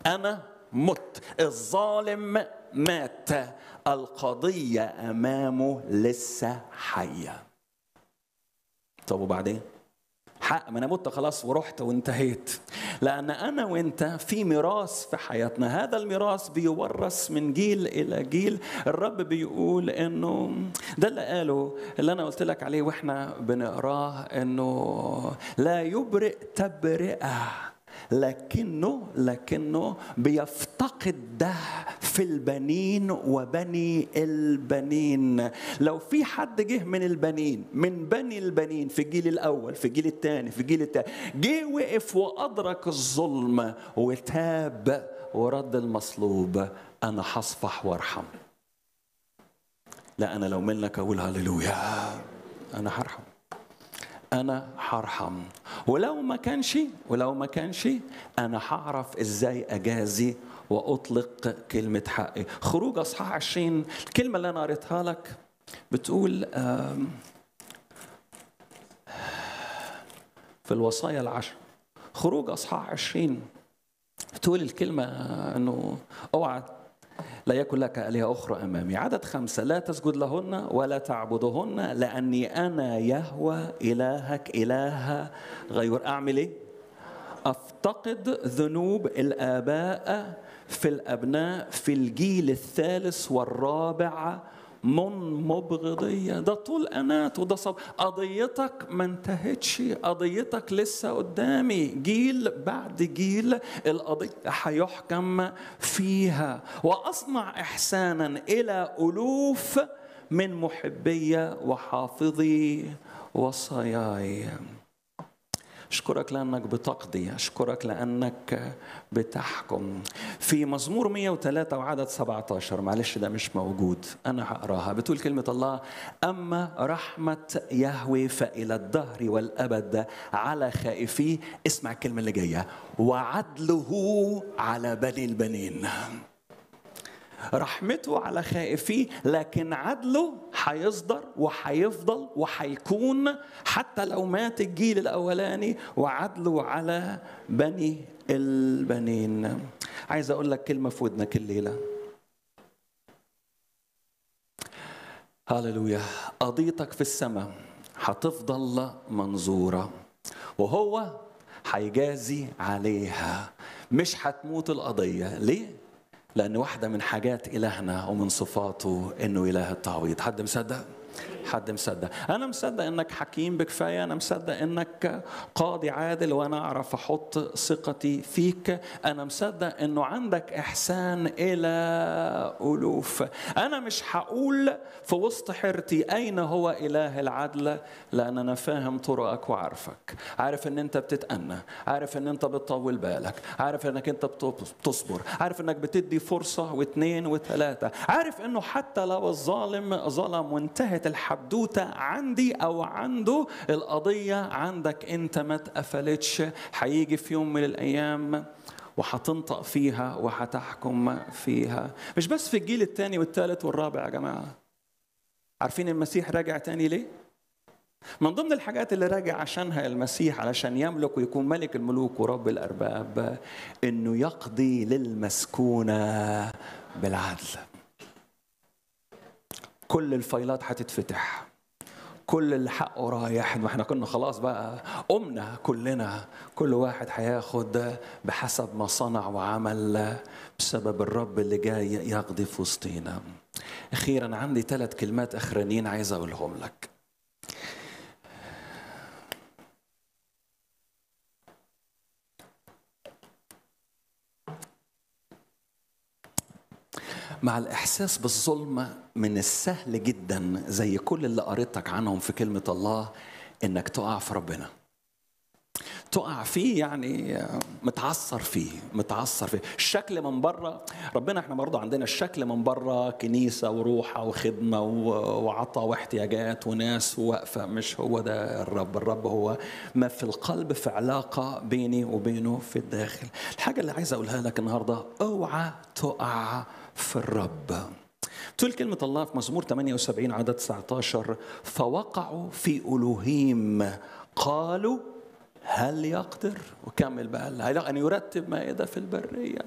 انا مت الظالم مات القضيه امامه لسه حيه طب وبعدين حق ما انا مت خلاص ورحت وانتهيت لان انا وانت في ميراث في حياتنا هذا الميراث بيورث من جيل الى جيل الرب بيقول انه ده اللي قاله اللي انا قلت لك عليه واحنا بنقراه انه لا يبرئ تبرئه لكنه لكنه بيفتقد ده في البنين وبني البنين لو في حد جه من البنين من بني البنين في الجيل الاول في الجيل الثاني في الجيل الثاني جه وقف وادرك الظلم وتاب ورد المصلوب انا هصفح وارحم لا انا لو منك اقول هللويا انا هرحم انا هرحم ولو ما كانش ولو ما كانش انا هعرف ازاي اجازي واطلق كلمه حقي خروج اصحاح 20 الكلمه اللي انا قريتها لك بتقول في الوصايا العشر خروج اصحاح 20 بتقول الكلمه انه اوعى لا يكن لك آلهة أخرى أمامي عدد خمسة لا تسجد لهن ولا تعبدهن لأني أنا يهوى إلهك إله غير أعمل إيه؟ أفتقد ذنوب الآباء في الأبناء في الجيل الثالث والرابع من مبغضية ده طول أنات وده صب قضيتك ما انتهتش قضيتك لسه قدامي جيل بعد جيل القضية هيحكم فيها وأصنع إحسانا إلى ألوف من محبية وحافظي وصاياي أشكرك لأنك بتقضي أشكرك لأنك بتحكم في مزمور 103 وعدد 17 معلش ده مش موجود أنا هقراها بتقول كلمة الله أما رحمة يهوي فإلى الدهر والأبد على خائفيه اسمع الكلمة اللي جاية وعدله على بني البنين رحمته على خائفيه لكن عدله هيصدر وهيفضل وهيكون حتى لو مات الجيل الاولاني وعدله على بني البنين عايز اقول لك كلمه في ودنك الليله هللويا قضيتك في السماء هتفضل منظوره وهو هيجازي عليها مش هتموت القضيه ليه لأن واحدة من حاجات إلهنا ومن صفاته إنه إله التعويض حد مصدق؟ حد مصدق أنا مصدق إنك حكيم بكفاية أنا مصدق إنك قاضي عادل وأنا أعرف أحط ثقتي فيك أنا مصدق إنه عندك إحسان إلى ألوف أنا مش هقول في وسط حيرتي أين هو إله العدل لأن أنا فاهم طرقك وعارفك عارف إن أنت بتتأنى عارف إن أنت بتطول بالك عارف إنك أنت بتصبر عارف إنك بتدي فرصة واثنين وثلاثة عارف إنه حتى لو الظالم ظلم وانتهت الحدوتة عندي أو عنده القضية عندك أنت ما اتقفلتش هيجي في يوم من الأيام وهتنطق فيها وهتحكم فيها مش بس في الجيل الثاني والثالث والرابع يا جماعة عارفين المسيح راجع تاني ليه؟ من ضمن الحاجات اللي راجع عشانها المسيح علشان يملك ويكون ملك الملوك ورب الأرباب إنه يقضي للمسكونة بالعدل كل الفايلات هتتفتح كل اللي حقه رايح ما احنا كنا خلاص بقى قمنا كلنا كل واحد هياخد بحسب ما صنع وعمل بسبب الرب اللي جاي يقضي في وسطينا اخيرا عندي ثلاث كلمات اخرانيين عايز اقولهم لك مع الإحساس بالظلم من السهل جدا زي كل اللي قريتك عنهم في كلمة الله إنك تقع في ربنا تقع فيه يعني متعثر فيه متعثر فيه الشكل من بره ربنا احنا برضه عندنا الشكل من بره كنيسة وروحة وخدمة وعطاء واحتياجات وناس واقفة مش هو ده الرب الرب هو ما في القلب في علاقة بيني وبينه في الداخل الحاجة اللي عايز أقولها لك النهاردة اوعى تقع في الرب تقول كلمة الله في مزمور 78 عدد 19 فوقعوا في ألوهيم قالوا هل يقدر وكمل بقى أن يرتب مائدة في البرية